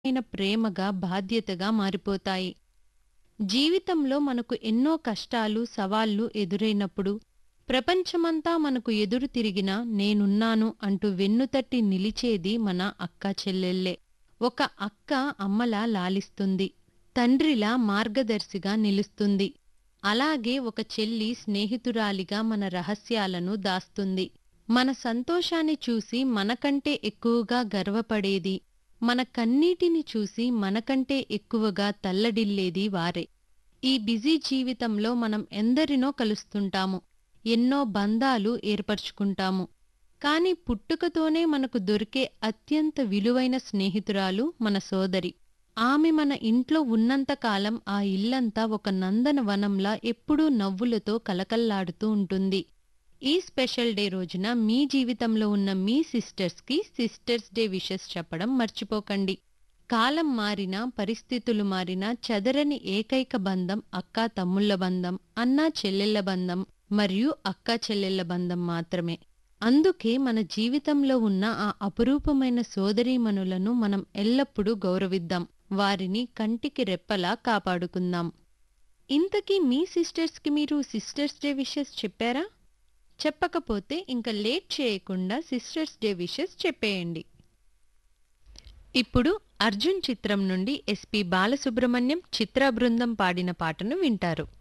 అయిన ప్రేమగా బాధ్యతగా మారిపోతాయి జీవితంలో మనకు ఎన్నో కష్టాలు సవాళ్లు ఎదురైనప్పుడు ప్రపంచమంతా మనకు ఎదురు తిరిగినా నేనున్నాను అంటూ వెన్నుతట్టి నిలిచేది మన అక్క చెల్లెళ్ళే ఒక అక్క అమ్మలా లాలిస్తుంది తండ్రిలా మార్గదర్శిగా నిలుస్తుంది అలాగే ఒక చెల్లి స్నేహితురాలిగా మన రహస్యాలను దాస్తుంది మన సంతోషాన్ని చూసి మనకంటే ఎక్కువగా గర్వపడేది మన కన్నీటిని చూసి మనకంటే ఎక్కువగా తల్లడిల్లేది వారే ఈ బిజీ జీవితంలో మనం ఎందరినో కలుస్తుంటాము ఎన్నో బంధాలు ఏర్పరచుకుంటాము కాని పుట్టుకతోనే మనకు దొరికే అత్యంత విలువైన స్నేహితురాలు మన సోదరి ఆమె మన ఇంట్లో ఉన్నంతకాలం ఆ ఇల్లంతా ఒక నందనవనంలా ఎప్పుడూ నవ్వులతో కలకల్లాడుతూ ఉంటుంది ఈ స్పెషల్ డే రోజున మీ జీవితంలో ఉన్న మీ సిస్టర్స్కి సిస్టర్స్ డే విషెస్ చెప్పడం మర్చిపోకండి కాలం మారినా పరిస్థితులు మారినా చదరని ఏకైక బంధం అక్కా తమ్ముళ్ళ బంధం అన్నా చెల్లెళ్ళ బంధం మరియు అక్కా చెల్లెళ్ళ బంధం మాత్రమే అందుకే మన జీవితంలో ఉన్న ఆ అపురూపమైన సోదరీమణులను మనం ఎల్లప్పుడూ గౌరవిద్దాం వారిని కంటికి రెప్పలా కాపాడుకుందాం ఇంతకీ మీ సిస్టర్స్కి మీరు సిస్టర్స్ డే విషెస్ చెప్పారా చెప్పకపోతే ఇంకా లేట్ చేయకుండా సిస్టర్స్ డే విషెస్ చెప్పేయండి ఇప్పుడు అర్జున్ చిత్రం నుండి ఎస్పి బాలసుబ్రహ్మణ్యం చిత్ర బృందం పాడిన పాటను వింటారు